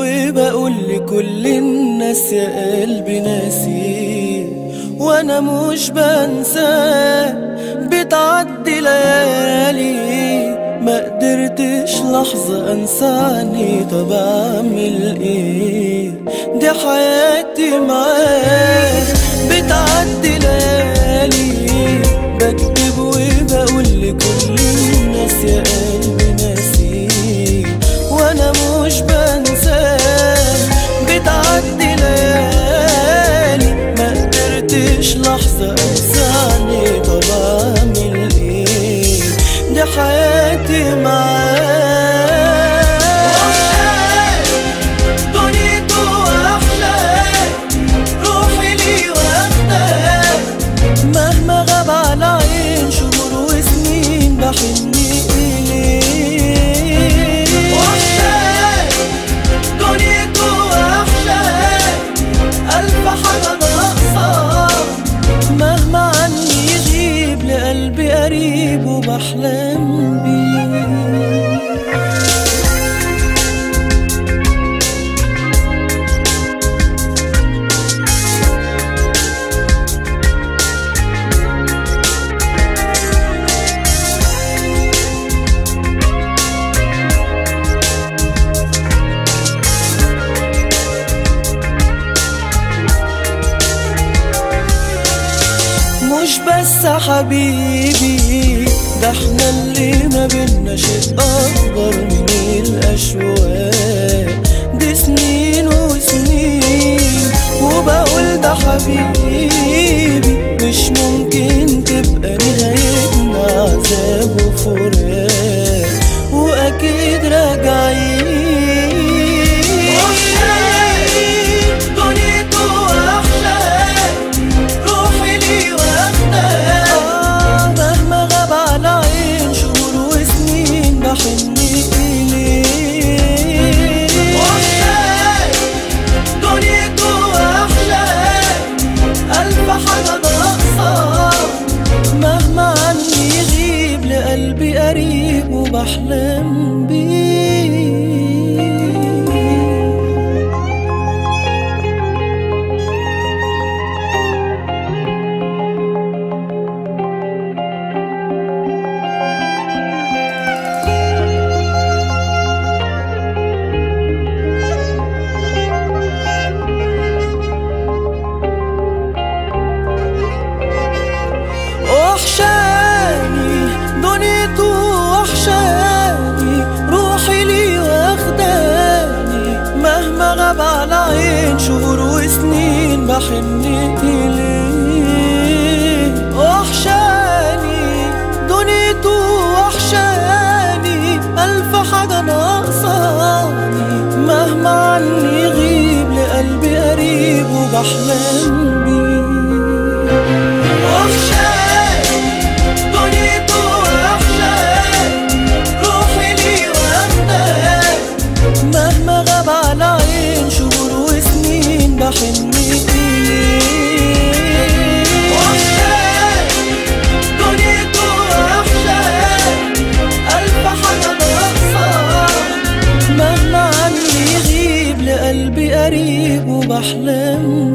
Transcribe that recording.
وبقول لكل الناس يا قلبي ناسي وانا مش بنسى بتعدي ليالي ما قدرتش لحظة انسى عني طب اعمل ايه دي حياتي معاه بتعدي ليالي بكتب وبقول لكل الناس يا قلبي ناسي وانا مش بنسى بتعدي ليالي ما قدرتش لحظة انساني طب اعمل ايه دي حياتي معاه دنيته احلى روحي لي واخداه مهما غاب على عين شهور وسنين بحن إليه وحشاك دنيته أحلى ألف حاجة ناقصة مهما عني يغيب لقلبي قريب وبحلم بيه مش بس حبيبي ده احنا اللي ما بينا شيء اكبر من الاشواق دي سنين وسنين وبقول ده حبيبي مش ممكن تبقى نهايتنا عذاب وفراق واكيد راجعين دنيته احلى روحي لي واخداه مهما غاب على عين شهور وسنين بحن إليه وحشاك دنيته أحلى ألف حاجة ناقصة مهما عني يغيب لقلبي قريب وبحلم بيه وحشاني دنيته وحشاني روحي لي واخداني مهما غاب على عين شهور وسنين بحن إليه وحشاني دنيته وحشاني ألف حاجة ناقصاني مهما عني يغيب لقلبي قريب وبحلم بيه وحشاك دنيته أحلى روحي لي واخداه مهما غاب على عين شهور وسنين بحن إليه وحشاك دنيته أحلى ألف حاجة ناقصة مهما عني يغيب لقلبي قريب وبحلم